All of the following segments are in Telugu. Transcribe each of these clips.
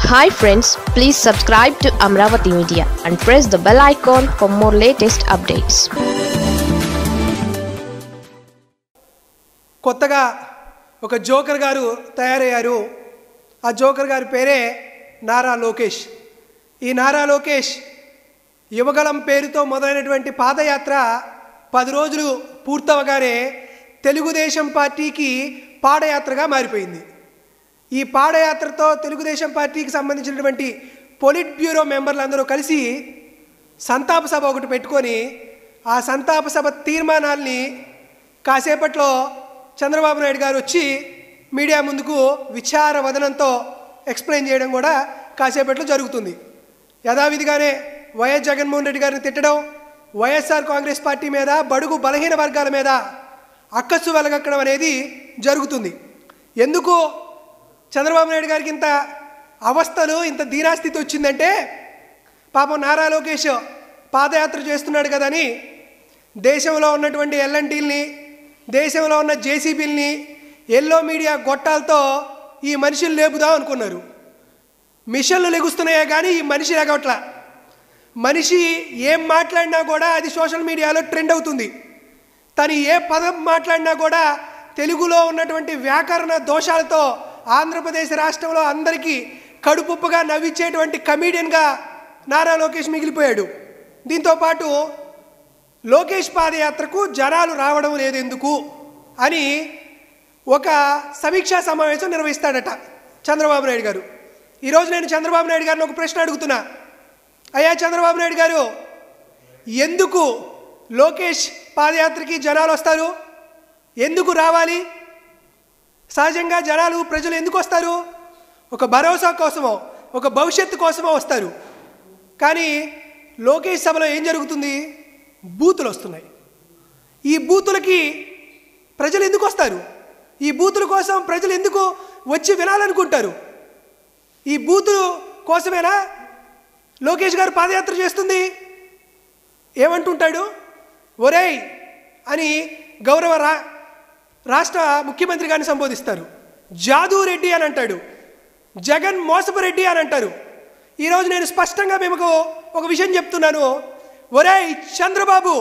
hi friends please subscribe to Amaravati media and press the bell icon for more latest updates కొత్తగా ఒక జోకర్ గారు తయారయ్యారు ఆ జోకర్ గారి పేరే నారా లోకేష్ ఈ నారా లోకేష్ యువగలం పేరుతో మొదలైనటువంటి పాదయాత్ర పది రోజులు పూర్తవగానే తెలుగుదేశం పార్టీకి పాదయాత్రగా మారిపోయింది ఈ పాదయాత్రతో తెలుగుదేశం పార్టీకి సంబంధించినటువంటి పొలిట్ బ్యూరో మెంబర్లు అందరూ కలిసి సంతాప సభ ఒకటి పెట్టుకొని ఆ సంతాప సభ తీర్మానాల్ని కాసేపట్లో చంద్రబాబు నాయుడు గారు వచ్చి మీడియా ముందుకు విచార వదనంతో ఎక్స్ప్లెయిన్ చేయడం కూడా కాసేపట్లో జరుగుతుంది యథావిధిగానే వైఎస్ జగన్మోహన్ రెడ్డి గారిని తిట్టడం వైఎస్ఆర్ కాంగ్రెస్ పార్టీ మీద బడుగు బలహీన వర్గాల మీద అక్కస్సు వెలగక్కడం అనేది జరుగుతుంది ఎందుకు చంద్రబాబు నాయుడు గారికి ఇంత అవస్థలు ఇంత దీనాస్థితి వచ్చిందంటే పాపం నారా లోకేష్ పాదయాత్ర చేస్తున్నాడు కదని దేశంలో ఉన్నటువంటి ఎల్ఎన్టీల్ని దేశంలో ఉన్న జేసీబీల్ని ఎల్లో మీడియా గొట్టాలతో ఈ మనిషిని లేపుదాం అనుకున్నారు మిషన్లు లెగుస్తున్నాయే కానీ ఈ మనిషి లేగవట్ల మనిషి ఏం మాట్లాడినా కూడా అది సోషల్ మీడియాలో ట్రెండ్ అవుతుంది తను ఏ పదం మాట్లాడినా కూడా తెలుగులో ఉన్నటువంటి వ్యాకరణ దోషాలతో ఆంధ్రప్రదేశ్ రాష్ట్రంలో అందరికీ కడుపుప్పుగా నవ్వించేటువంటి కమీడియన్గా నారా లోకేష్ మిగిలిపోయాడు దీంతోపాటు లోకేష్ పాదయాత్రకు జనాలు రావడం లేదు ఎందుకు అని ఒక సమీక్షా సమావేశం నిర్వహిస్తాడట చంద్రబాబు నాయుడు గారు ఈరోజు నేను చంద్రబాబు నాయుడు గారిని ఒక ప్రశ్న అడుగుతున్నా అయ్యా చంద్రబాబు నాయుడు గారు ఎందుకు లోకేష్ పాదయాత్రకి జనాలు వస్తారు ఎందుకు రావాలి సహజంగా జనాలు ప్రజలు ఎందుకు వస్తారు ఒక భరోసా కోసమో ఒక భవిష్యత్తు కోసమో వస్తారు కానీ లోకేష్ సభలో ఏం జరుగుతుంది బూతులు వస్తున్నాయి ఈ బూతులకి ప్రజలు ఎందుకు వస్తారు ఈ బూతుల కోసం ప్రజలు ఎందుకు వచ్చి వినాలనుకుంటారు ఈ బూతులు కోసమేనా లోకేష్ గారు పాదయాత్ర చేస్తుంది ఏమంటుంటాడు ఒరేయ్ అని గౌరవ రా రాష్ట్ర ముఖ్యమంత్రి గారిని సంబోధిస్తారు జాదూ రెడ్డి అని అంటాడు జగన్ మోసపు రెడ్డి అని అంటారు ఈరోజు నేను స్పష్టంగా మీకు ఒక విషయం చెప్తున్నాను ఒరేయ్ చంద్రబాబు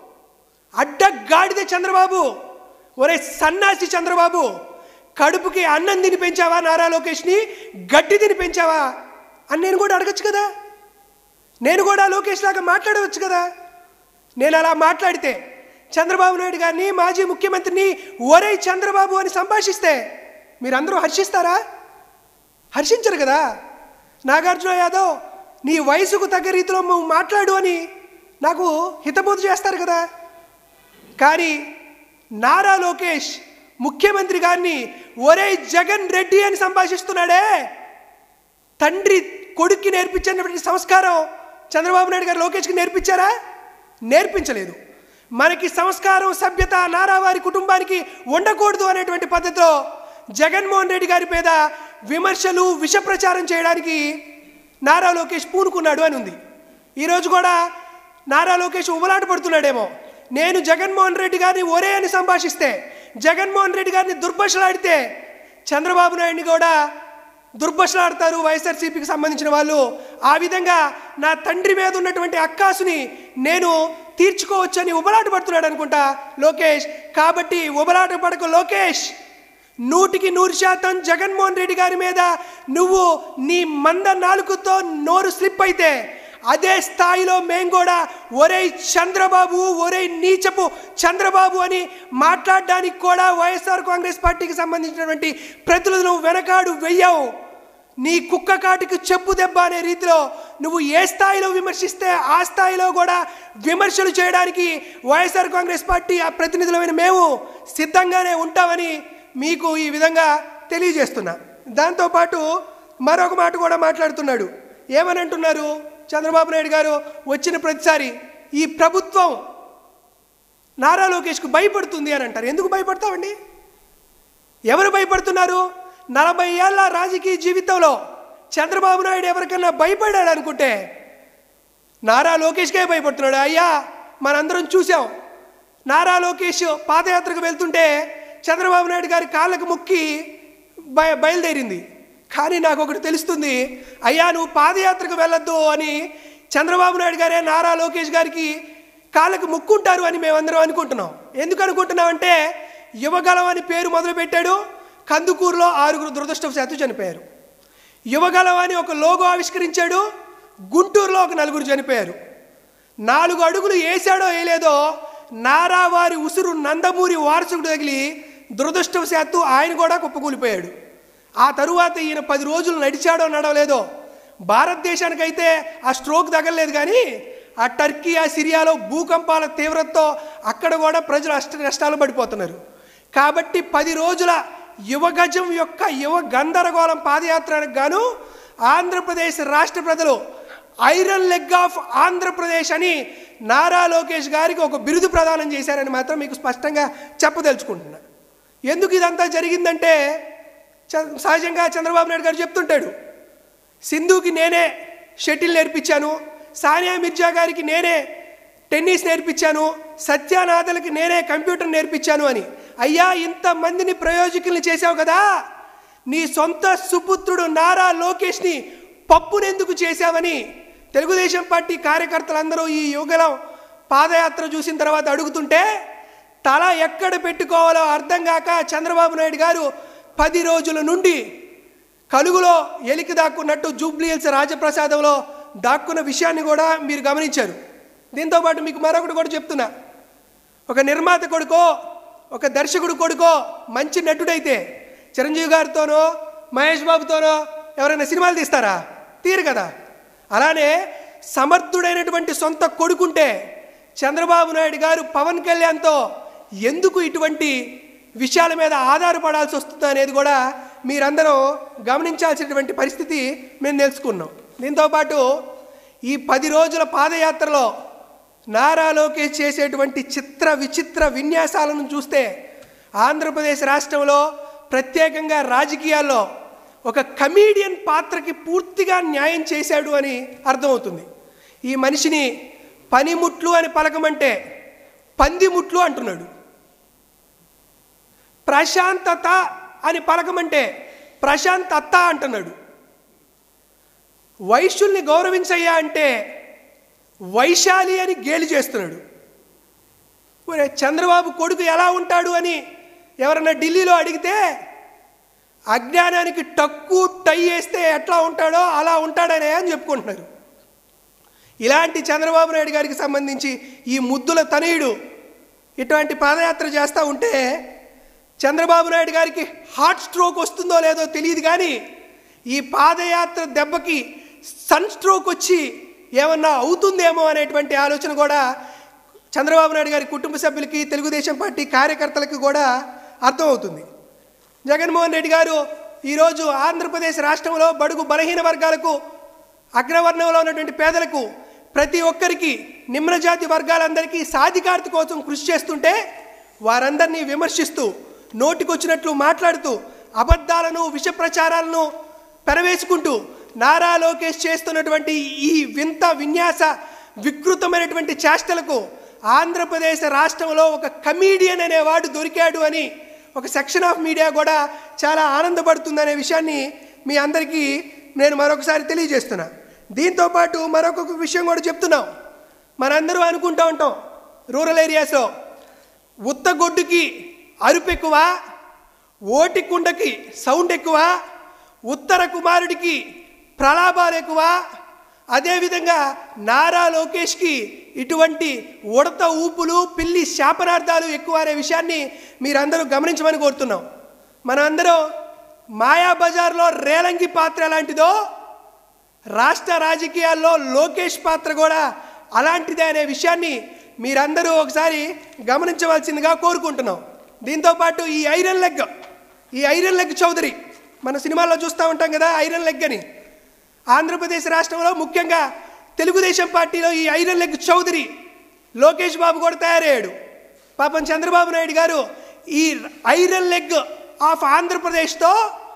అడ్డగాడిదే చంద్రబాబు ఒరే సన్నాసి చంద్రబాబు కడుపుకి అన్నం తిని పెంచావా నారా లోకేష్ని గడ్డి తిని పెంచావా అని నేను కూడా అడగచ్చు కదా నేను కూడా లోకేష్ లాగా మాట్లాడవచ్చు కదా నేను అలా మాట్లాడితే చంద్రబాబు నాయుడు గారిని మాజీ ముఖ్యమంత్రిని ఒరే చంద్రబాబు అని సంభాషిస్తే మీరందరూ హర్షిస్తారా హర్షించరు కదా నాగార్జున యాదవ్ నీ వయసుకు తగ్గ రీతిలో నువ్వు మాట్లాడు అని నాకు హితబోధ చేస్తారు కదా కానీ నారా లోకేష్ ముఖ్యమంత్రి గారిని ఒరే జగన్ రెడ్డి అని సంభాషిస్తున్నాడే తండ్రి కొడుక్కి నేర్పించినటువంటి సంస్కారం చంద్రబాబు నాయుడు గారు లోకేష్కి నేర్పించారా నేర్పించలేదు మనకి సంస్కారం సభ్యత నారావారి కుటుంబానికి ఉండకూడదు అనేటువంటి పద్ధతిలో జగన్మోహన్ రెడ్డి గారి మీద విమర్శలు విష ప్రచారం చేయడానికి నారా లోకేష్ పూనుకున్నాడు అని ఉంది ఈరోజు కూడా నారా లోకేష్ ఉబలాట పడుతున్నాడేమో నేను జగన్మోహన్ రెడ్డి గారిని ఒరే అని సంభాషిస్తే జగన్మోహన్ రెడ్డి గారిని దుర్భషలాడితే చంద్రబాబు నాయుడిని కూడా దుర్భషలాడతారు వైఎస్ఆర్సీపీకి సంబంధించిన వాళ్ళు ఆ విధంగా నా తండ్రి మీద ఉన్నటువంటి అక్కాసుని నేను తీర్చుకోవచ్చని ఉబలాట పడుతున్నాడు అనుకుంటా లోకేష్ కాబట్టి ఉబలాట పడకు లోకేష్ నూటికి నూరు శాతం జగన్మోహన్ రెడ్డి గారి మీద నువ్వు నీ మంద నాలుగుతో నోరు స్లిప్ అయితే అదే స్థాయిలో మేము కూడా ఒరే చంద్రబాబు ఒరే నీచపు చంద్రబాబు అని మాట్లాడడానికి కూడా వైఎస్ఆర్ కాంగ్రెస్ పార్టీకి సంబంధించినటువంటి ప్రతినిధులు వెనకాడు వెయ్యవు నీ కుక్క కాటికి చెప్పు దెబ్బ అనే రీతిలో నువ్వు ఏ స్థాయిలో విమర్శిస్తే ఆ స్థాయిలో కూడా విమర్శలు చేయడానికి వైఎస్ఆర్ కాంగ్రెస్ పార్టీ ఆ ప్రతినిధులమైన మేము సిద్ధంగానే ఉంటామని మీకు ఈ విధంగా తెలియజేస్తున్నా దాంతోపాటు మరొక మాట కూడా మాట్లాడుతున్నాడు ఏమని అంటున్నారు చంద్రబాబు నాయుడు గారు వచ్చిన ప్రతిసారి ఈ ప్రభుత్వం నారా లోకేష్కు భయపడుతుంది అని అంటారు ఎందుకు భయపడతామండి ఎవరు భయపడుతున్నారు నలభై ఏళ్ళ రాజకీయ జీవితంలో చంద్రబాబు నాయుడు ఎవరికన్నా భయపడాడు అనుకుంటే నారా లోకేష్కే భయపడుతున్నాడు అయ్యా మనందరం చూసాం నారా లోకేష్ పాదయాత్రకు వెళ్తుంటే చంద్రబాబు నాయుడు గారి కాళ్ళకు మొక్కి బయ బయలుదేరింది కానీ నాకు ఒకటి తెలుస్తుంది అయ్యా నువ్వు పాదయాత్రకు వెళ్ళొద్దు అని చంద్రబాబు నాయుడు గారే నారా లోకేష్ గారికి కాళ్ళకు ముక్కుంటారు అని మేమందరం అనుకుంటున్నాం ఎందుకు అనుకుంటున్నాం అంటే యువగలం అని పేరు మొదలుపెట్టాడు కందుకూరులో ఆరుగురు దురదృష్టవశాత్తు చనిపోయారు యువగలం అని ఒక లోగో ఆవిష్కరించాడు గుంటూరులో ఒక నలుగురు చనిపోయారు నాలుగు అడుగులు వేసాడో వేయలేదో నారా వారి ఉసురు నందమూరి వారసుడు తగిలి దురదృష్టవశాత్తు ఆయన కూడా కుప్పకూలిపోయాడు ఆ తరువాత ఈయన పది రోజులు నడిచాడో నడవలేదో భారతదేశానికైతే ఆ స్ట్రోక్ తగలలేదు కానీ ఆ టర్కీ ఆ సిరియాలో భూకంపాల తీవ్రతతో అక్కడ కూడా ప్రజలు అష్ట నష్టాలు పడిపోతున్నారు కాబట్టి పది రోజుల యువగజం యొక్క యువ గందరగోళం పాదయాత్రకు గాను ఆంధ్రప్రదేశ్ రాష్ట్ర ప్రజలు ఐరన్ లెగ్ ఆఫ్ ఆంధ్రప్రదేశ్ అని నారా లోకేష్ గారికి ఒక బిరుదు ప్రదానం చేశారని మాత్రం మీకు స్పష్టంగా చెప్పదలుచుకుంటున్నా ఎందుకు ఇదంతా జరిగిందంటే చ- సహజంగా చంద్రబాబు నాయుడు గారు చెప్తుంటాడు సింధుకి నేనే షటిల్ నేర్పించాను సానియా మిర్జా గారికి నేనే టెన్నిస్ నేర్పించాను సత్యానాథలకి నేనే కంప్యూటర్ నేర్పించాను అని అయ్యా ఇంతమందిని ప్రయోజకుల్ని చేశావు కదా నీ సొంత సుపుత్రుడు నారా లోకేష్ని పప్పునెందుకు చేశావని తెలుగుదేశం పార్టీ కార్యకర్తలందరూ ఈ యుగలం పాదయాత్ర చూసిన తర్వాత అడుగుతుంటే తల ఎక్కడ పెట్టుకోవాలో అర్థం కాక చంద్రబాబు నాయుడు గారు పది రోజుల నుండి కలుగులో ఎలికి దాక్కున్నట్టు జూబ్లీహిల్స్ రాజప్రసాదంలో దాక్కున్న విషయాన్ని కూడా మీరు గమనించారు దీంతోపాటు మీకు మరొకటి కూడా చెప్తున్నా ఒక నిర్మాత కొడుకో ఒక దర్శకుడు కొడుకో మంచి నటుడైతే చిరంజీవి గారితోనో మహేష్ బాబుతోనో ఎవరైనా సినిమాలు తీస్తారా తీరు కదా అలానే సమర్థుడైనటువంటి సొంత కొడుకుంటే చంద్రబాబు నాయుడు గారు పవన్ కళ్యాణ్తో ఎందుకు ఇటువంటి విషయాల మీద ఆధారపడాల్సి వస్తుంది అనేది కూడా మీరందరూ గమనించాల్సినటువంటి పరిస్థితి మేము తెలుసుకున్నాం దీంతోపాటు ఈ పది రోజుల పాదయాత్రలో నారా లోకేష్ చేసేటువంటి చిత్ర విచిత్ర విన్యాసాలను చూస్తే ఆంధ్రప్రదేశ్ రాష్ట్రంలో ప్రత్యేకంగా రాజకీయాల్లో ఒక కమీడియన్ పాత్రకి పూర్తిగా న్యాయం చేశాడు అని అర్థమవుతుంది ఈ మనిషిని పనిముట్లు అని పలకమంటే పందిముట్లు అంటున్నాడు ప్రశాంతత అని పలకమంటే ప్రశాంతత అంటున్నాడు వైశ్యుల్ని గౌరవించయ్యా అంటే వైశాలి అని గేలి చేస్తున్నాడు ఒరే చంద్రబాబు కొడుకు ఎలా ఉంటాడు అని ఎవరన్నా ఢిల్లీలో అడిగితే అజ్ఞానానికి టక్కు టై వేస్తే ఎట్లా ఉంటాడో అలా ఉంటాడనే అని చెప్పుకుంటున్నారు ఇలాంటి చంద్రబాబు నాయుడు గారికి సంబంధించి ఈ ముద్దుల తనయుడు ఇటువంటి పాదయాత్ర చేస్తూ ఉంటే చంద్రబాబు నాయుడు గారికి హార్ట్ స్ట్రోక్ వస్తుందో లేదో తెలియదు కానీ ఈ పాదయాత్ర దెబ్బకి సన్ స్ట్రోక్ వచ్చి ఏమన్నా అవుతుందేమో అనేటువంటి ఆలోచన కూడా చంద్రబాబు నాయుడు గారి కుటుంబ సభ్యులకి తెలుగుదేశం పార్టీ కార్యకర్తలకి కూడా అర్థమవుతుంది జగన్మోహన్ రెడ్డి గారు ఈరోజు ఆంధ్రప్రదేశ్ రాష్ట్రంలో బడుగు బలహీన వర్గాలకు అగ్రవర్ణంలో ఉన్నటువంటి పేదలకు ప్రతి ఒక్కరికి నిమ్నజాతి వర్గాలందరికీ సాధికారత కోసం కృషి చేస్తుంటే వారందరినీ విమర్శిస్తూ నోటికొచ్చినట్లు మాట్లాడుతూ అబద్ధాలను విష ప్రచారాలను పెరవేసుకుంటూ నారా లోకేష్ చేస్తున్నటువంటి ఈ వింత విన్యాస వికృతమైనటువంటి చేష్టలకు ఆంధ్రప్రదేశ్ రాష్ట్రంలో ఒక కమీడియన్ అనేవాడు దొరికాడు అని ఒక సెక్షన్ ఆఫ్ మీడియా కూడా చాలా ఆనందపడుతుందనే విషయాన్ని మీ అందరికీ నేను మరొకసారి తెలియజేస్తున్నా దీంతోపాటు మరొక విషయం కూడా చెప్తున్నాం మనందరూ అనుకుంటూ ఉంటాం రూరల్ ఏరియాస్లో ఉత్తగొడ్డుకి అరుపు ఎక్కువ ఓటి కుండకి సౌండ్ ఎక్కువ ఉత్తర కుమారుడికి ప్రలాభాలు ఎక్కువ అదేవిధంగా నారా లోకేష్కి ఇటువంటి ఉడత ఊపులు పిల్లి శాపనార్థాలు ఎక్కువ అనే విషయాన్ని మీరందరూ గమనించమని కోరుతున్నాం మనందరం మాయాబజార్లో రేలంగి పాత్ర ఎలాంటిదో రాష్ట్ర రాజకీయాల్లో లోకేష్ పాత్ర కూడా అలాంటిదే అనే విషయాన్ని మీరందరూ ఒకసారి గమనించవలసిందిగా కోరుకుంటున్నాం దీంతోపాటు ఈ ఐరన్ లెగ్ ఈ ఐరన్ లెగ్ చౌదరి మన సినిమాల్లో చూస్తూ ఉంటాం కదా ఐరన్ లెగ్ అని ఆంధ్రప్రదేశ్ రాష్ట్రంలో ముఖ్యంగా తెలుగుదేశం పార్టీలో ఈ ఐరన్ లెగ్ చౌదరి లోకేష్ బాబు కూడా తయారయ్యాడు పాపం చంద్రబాబు నాయుడు గారు ఈ ఐరన్ లెగ్ ఆఫ్ ఆంధ్రప్రదేశ్తో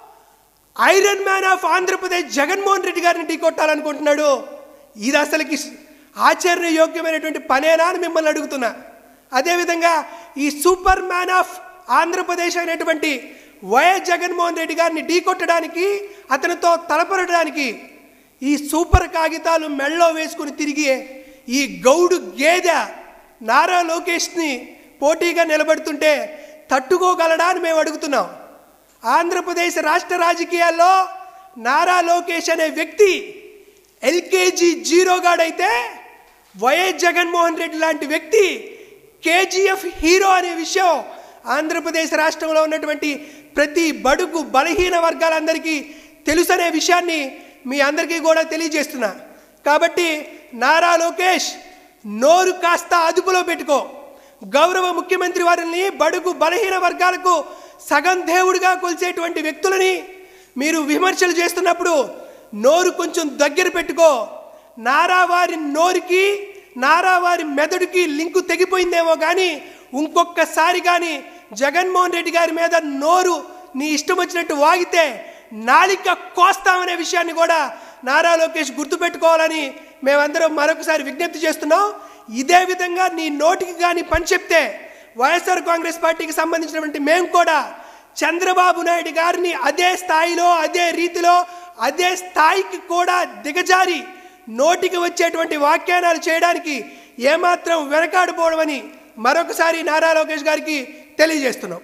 iron man of Andhra Pradesh Jaganmohan Reddy గారిని ఢీకొట్టాలనుకుంటున్నాడు ఇది అసలుకి ఆశ్చర్యయోగ్యమైనటువంటి పనేనా అని మిమ్మల్ని అడుగుతున్నా అదేవిధంగా ఈ సూపర్ మ్యాన్ ఆఫ్ ఆంధ్రప్రదేశ్ అయినటువంటి వైఎస్ జగన్మోహన్ రెడ్డి గారిని ఢీకొట్టడానికి అతనితో తలపడడానికి ఈ సూపర్ కాగితాలు మెళ్ళో వేసుకుని తిరిగి ఈ గౌడు గేదె నారా లోకేష్ని పోటీగా నిలబడుతుంటే తట్టుకోగలడా అని మేము అడుగుతున్నాం ఆంధ్రప్రదేశ్ రాష్ట్ర రాజకీయాల్లో నారా లోకేష్ అనే వ్యక్తి ఎల్కేజీ జీరోగాడైతే వైఎస్ జగన్మోహన్ రెడ్డి లాంటి వ్యక్తి కేజీఎఫ్ హీరో అనే విషయం ఆంధ్రప్రదేశ్ రాష్ట్రంలో ఉన్నటువంటి ప్రతి బడుగు బలహీన వర్గాలందరికీ తెలుసనే విషయాన్ని మీ అందరికీ కూడా తెలియజేస్తున్నా కాబట్టి నారా లోకేష్ నోరు కాస్త అదుపులో పెట్టుకో గౌరవ ముఖ్యమంత్రి వారిని బడుగు బలహీన వర్గాలకు సగం దేవుడిగా కొలిచేటువంటి వ్యక్తులని మీరు విమర్శలు చేస్తున్నప్పుడు నోరు కొంచెం దగ్గర పెట్టుకో నారా వారి నోరుకి నారా వారి మెదడుకి లింకు తెగిపోయిందేమో కానీ ఇంకొకసారి కానీ జగన్మోహన్ రెడ్డి గారి మీద నోరు నీ ఇష్టం వచ్చినట్టు వాగితే నాలిక కోస్తామనే విషయాన్ని కూడా నారా లోకేష్ గుర్తుపెట్టుకోవాలని మేమందరం మరొకసారి విజ్ఞప్తి చేస్తున్నాం ఇదే విధంగా నీ నోటికి కానీ పని చెప్తే వైఎస్ఆర్ కాంగ్రెస్ పార్టీకి సంబంధించినటువంటి మేము కూడా చంద్రబాబు నాయుడు గారిని అదే స్థాయిలో అదే రీతిలో అదే స్థాయికి కూడా దిగజారి నోటికి వచ్చేటువంటి వ్యాఖ్యానాలు చేయడానికి ఏమాత్రం వెనకాడిపోవడమని మరొకసారి నారా లోకేష్ గారికి తెలియజేస్తున్నాం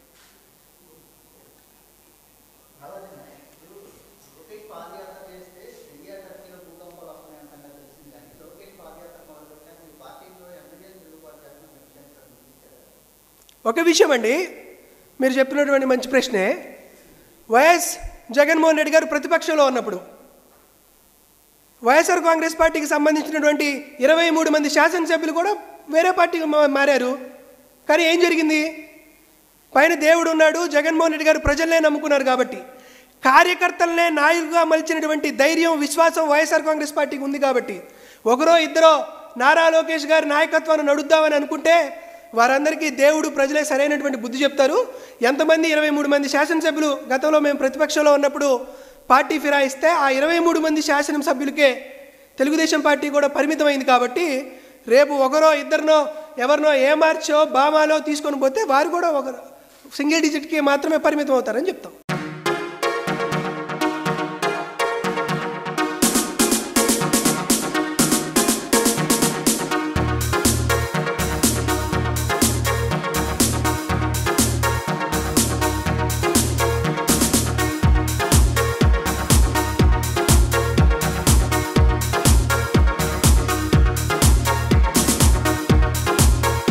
ఒక విషయం అండి మీరు చెప్పినటువంటి మంచి ప్రశ్నే వైఎస్ జగన్మోహన్ రెడ్డి గారు ప్రతిపక్షంలో ఉన్నప్పుడు వైఎస్ఆర్ కాంగ్రెస్ పార్టీకి సంబంధించినటువంటి ఇరవై మూడు మంది శాసనసభ్యులు కూడా వేరే పార్టీకి మా- మారారు కానీ ఏం జరిగింది పైన దేవుడు ఉన్నాడు జగన్మోహన్ రెడ్డి గారు ప్రజలనే నమ్ముకున్నారు కాబట్టి కార్యకర్తలనే నాయకుగా మలిచినటువంటి ధైర్యం విశ్వాసం వైఎస్ఆర్ కాంగ్రెస్ పార్టీకి ఉంది కాబట్టి ఒకరో ఇద్దరో నారా లోకేష్ గారి నాయకత్వాన్ని నడుద్దామని అనుకుంటే వారందరికీ దేవుడు ప్రజలే సరైనటువంటి బుద్ధి చెప్తారు ఎంతమంది ఇరవై మూడు మంది శాసనసభ్యులు గతంలో మేము ప్రతిపక్షంలో ఉన్నప్పుడు పార్టీ ఫిరాయిస్తే ఆ ఇరవై మూడు మంది శాసనసభ్యులకే తెలుగుదేశం పార్టీ కూడా పరిమితమైంది కాబట్టి రేపు ఒకరో ఇద్దరినో ఎవరినో ఏమార్చో బామాలో తీసుకొని పోతే వారు కూడా ఒక సింగిల్ డిజిట్కి మాత్రమే పరిమితం అవుతారని చెప్తాం